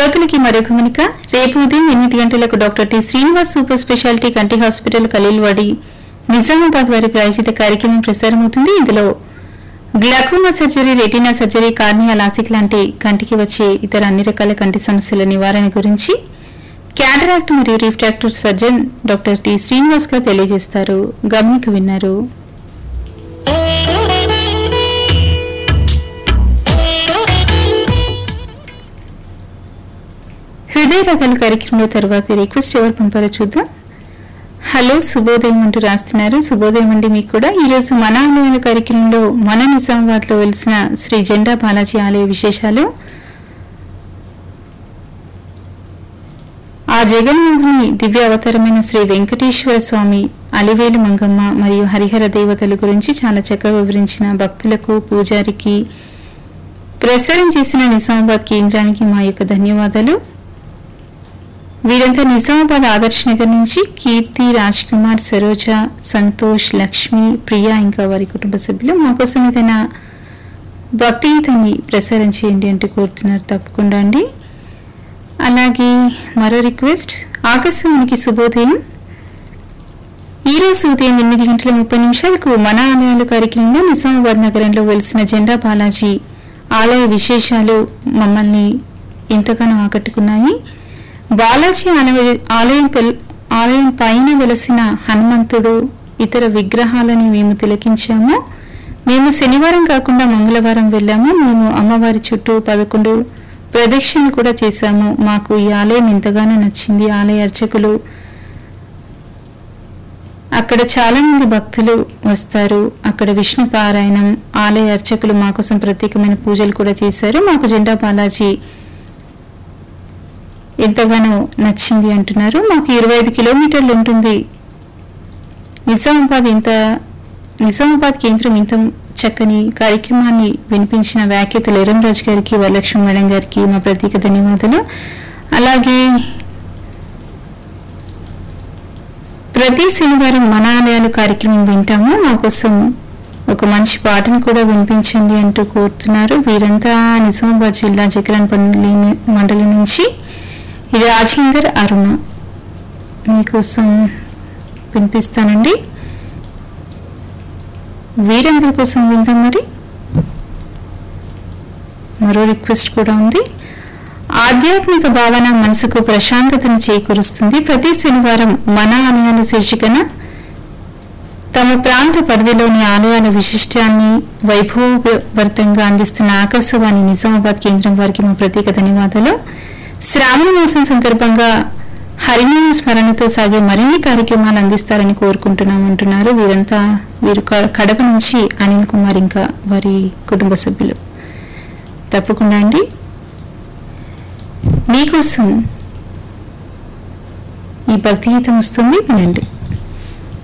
శ్రోతలకి మరో గమనిక రేపు ఉదయం ఎనిమిది గంటలకు doctor T Srinivas super speciality కంటి హాస్పిటల్ ఖలీల్వాడి నిజామాబాద్ వారి ప్రాయోజిత కార్యక్రమం ప్రసారమవుతుంది ఇందులో glaucoma surgery retina surgery cornea LASIK లాంటి కంటికి వచ్చే ఇతర అన్ని రకాల కంటి సమస్యల నివారణ గురించి క్యాటరాక్ట్ మరియు refractive surgeon doctor T Srinivas గారు తెలియజేస్తారు గమనిక విన్నారు హృదయ రకాల కార్యక్రమంలో తర్వాత రిక్వెస్ట్ ఎవరు పంపారో చూద్దాం హలో శుభోదయం అంటూ రాస్తున్నారు శుభోదయం అండి మీకు కూడా ఈ రోజు మన ఆలయాల కార్యక్రమంలో మన నిజామాబాద్ లో వెలిసిన శ్రీ జెండా బాలాజీ ఆలయ విశేషాలు ఆ జగన్మోహని దివ్య అవతారమైన శ్రీ వెంకటేశ్వర స్వామి అలివేలు మంగమ్మ మరియు హరిహర దేవతల గురించి చాలా చక్కగా వివరించిన భక్తులకు పూజారికి ప్రసారం చేసిన నిజామాబాద్ కేంద్రానికి మా యొక్క ధన్యవాదాలు వీరంతా నిజామాబాద్ ఆదర్శ్ నగర్ నుంచి కీర్తి రాజ్ కుమార్ సరోజ సంతోష్ లక్ష్మి ప్రియా ఇంకా వారి కుటుంబ సభ్యులు మా కోసం ఏదైనా భక్తి గీతాన్ని ప్రసారం చేయండి అంటూ కోరుతున్నారు తప్పకుండా అండి అలాగే మరో రిక్వెస్ట్ ఆకాశవాణికి శుభోదయం ఈ రోజు ఉదయం ఎనిమిది గంటల ముప్పై నిమిషాలకు మన ఆలయాలు కార్యక్రమంలో నిజామాబాద్ నగరంలో వెలిసిన జెండా బాలాజీ ఆలయ విశేషాలు మమ్మల్ని ఎంతగానో ఆకట్టుకున్నాయి బాలాజీ ఆలయ- ఆలయం పెల్- ఆలయం పైన వెలసిన హనుమంతుడు ఇతర విగ్రహాలని మేము తిలకించాము మేము శనివారం కాకుండా మంగళవారం వెళ్ళాము మేము అమ్మవారి చుట్టూ పదకొండు ప్రదక్షిణలు కూడా చేశాము మాకు ఈ ఆలయం ఎంతగానో నచ్చింది ఆలయ అర్చకులు అక్కడ చాలా మంది భక్తులు వస్తారు అక్కడ విష్ణు పారాయణం ఆలయ అర్చకులు మా కోసం ప్రత్యేకమైన పూజలు కూడా చేశారు మాకు జెండా బాలాజీ ఎంతగానో నచ్చింది అంటున్నారు మాకు ఇరవై ఐదు కిలోమీటర్లు ఉంటుంది నిజామాబాద్ ఇంత నిజామాబాద్ కేంద్రం ఇంత చక్కని కార్యక్రమాన్ని వినిపించిన వ్యాఖ్యతలు ఎరంరాజు గారికి వరలక్ష్మి మేడం గారికి మా ప్రత్యేక ధన్యవాదాలు అలాగే ప్రతి శనివారం మన ఆలయాలు కార్యక్రమం వింటాము మా కోసం ఒక మంచి పాటను కూడా వినిపించండి అంటూ కోరుతున్నారు వీరంతా నిజామాబాద్ జిల్లా జగరాన్పల్లి మండలం నుంచి రాజేందర్ అరుణ మీకోసం వినిపిస్తానండి వీరందరి కోసం విందాం మరి మరో రిక్వెస్ట్ కూడా ఉంది ఆధ్యాత్మిక భావన మనసుకు ప్రశాంతతను చేకూరుస్తుంది ప్రతి శనివారం మన ఆలయాల శీర్షికన తమ ప్రాంత పరిధిలోని ఆలయాల విశిష్టాన్ని వైభవభరితంగా అందిస్తున్న ఆకాశవాణి నిజామాబాద్ కేంద్రం వారికి మా ప్రత్యేక ధన్యవాదాలు శ్రావణ మాసం సందర్భంగా హరినామ స్మరణతో సాగే మరిన్ని కార్యక్రమాలు అందిస్తారని కోరుకుంటున్నాం అంటున్నారు వీరంతా వీరు క- కడప నుంచి అనిల్ కుమార్ ఇంకా వారి కుటుంబ సభ్యులు తప్పకుండా అండి మీకోసం ఈ భక్తి గీతం వస్తుంది వినండి